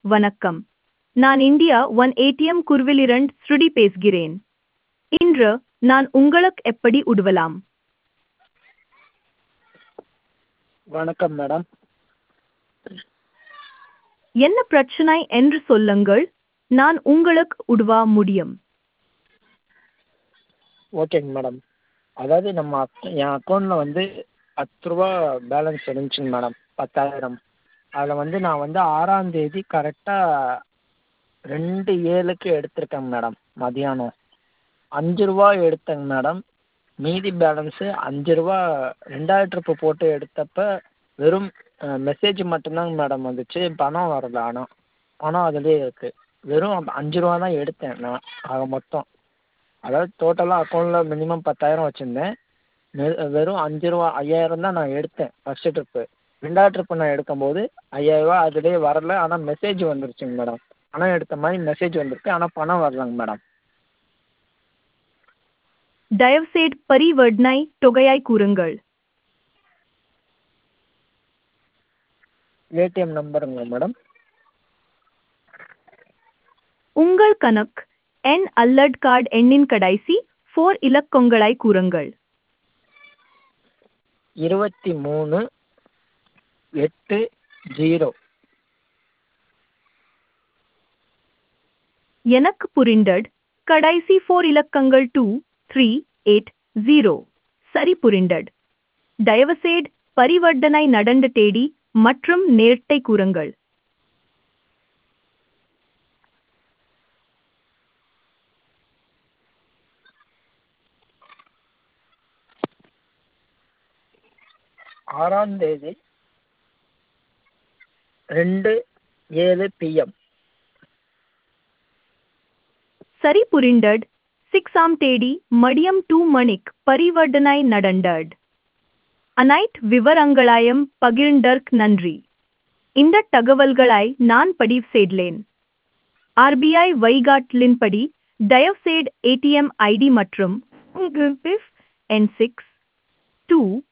வணக்கம் நான் India one ATM குர்விலிரண்ட் ஸ்ருடி பேசுகிறேன் இன்று நான் உங்களுக்கு எப்படி உதவலாம் வணக்கம் மேடம் என்ன பிரச்சனை என்று சொல்லுங்கள் நான் உங்களுக்கு உதவ முடியும் ஓகேங்க மேடம் அதாவது நம்ம அக் என் அக்கௌண்ட்டில் வந்து பத்து ரூபா பேலன்ஸ் இருந்துச்சுங்க மேடம் பத்தாயிரம் அதில் வந்து நான் வந்து ஆறாம் தேதி கரெக்டாக ரெண்டு ஏழுக்கு எடுத்திருக்கேங்க மேடம் மதியானம் அஞ்சு ரூபா எடுத்தேங்க மேடம் மீதி பேலன்ஸு அஞ்சு ரூபா ரெண்டாவது ட்ரிப்பு போட்டு எடுத்தப்போ வெறும் மெசேஜ் மட்டும்தாங்க மேடம் வந்துச்சு பணம் வரல ஆனால் பணம் அதுலேயே இருக்குது வெறும் அஞ்சு ரூபா தான் எடுத்தேன் நான் ஆக மொத்தம் அதாவது டோட்டலாக அக்கௌண்ட்டில் மினிமம் பத்தாயிரம் வச்சுருந்தேன் வெறும் அஞ்சு ரூபா ஐயாயிரம் தான் நான் எடுத்தேன் ஃபஸ்ட்டு ட்ரிப்பு ரெண்டாவது ட்ரிப்பு நான் எடுக்கும்போது ஐயாயிரரூவா அதுலேயே வரல ஆனால் மெசேஜ் வந்துருச்சுங்க மேடம் பணம் எடுத்த மாதிரி மெசேஜ் வந்திருக்கு ஆனால் பணம் வரலங்க மேடம் தயவுசெய்து பரிவர்த்தனை தொகையாய் கூறுங்கள் ஏடிஎம் நம்பருங்களா மேடம் உங்கள் கணக்கு எண் அல்லது கார்டு எண்ணின் கடைசி ஃபோர் இலக்கங்களாய் கூறுங்கள் இருபத்தி மூணு எட்டு ஜீரோ எனக்கு புரிந்தது கடைசி ஃபோர் இலக்கங்கள் டூ த்ரீ எயிட் ஜீரோ சரி புரிந்தது தயவுசெய்து பரிவர்த்தனை நடந்த தேதி மற்றும் நேரத்தை கூறுங்கள் ஆறாம் தேதி ரெண்டு ஏழு பிஎம் சரி புரிந்தது சிக்ஸாம் தேதி மதியம் டூ மணிக்கு பரிவர்த்தனை நடந்தது அனைத்து விவரங்களையும் பகிர்ந்ததற்கு நன்றி இந்த தகவல்களை நான் பதிவு செய்தேன் ஆர்பிஐ வழிகாட்டலின்படி தயவுசெய்து ஏடிஎம் ஐடி மற்றும் உங்கள் பிஃப் என் சிக்ஸ் டூ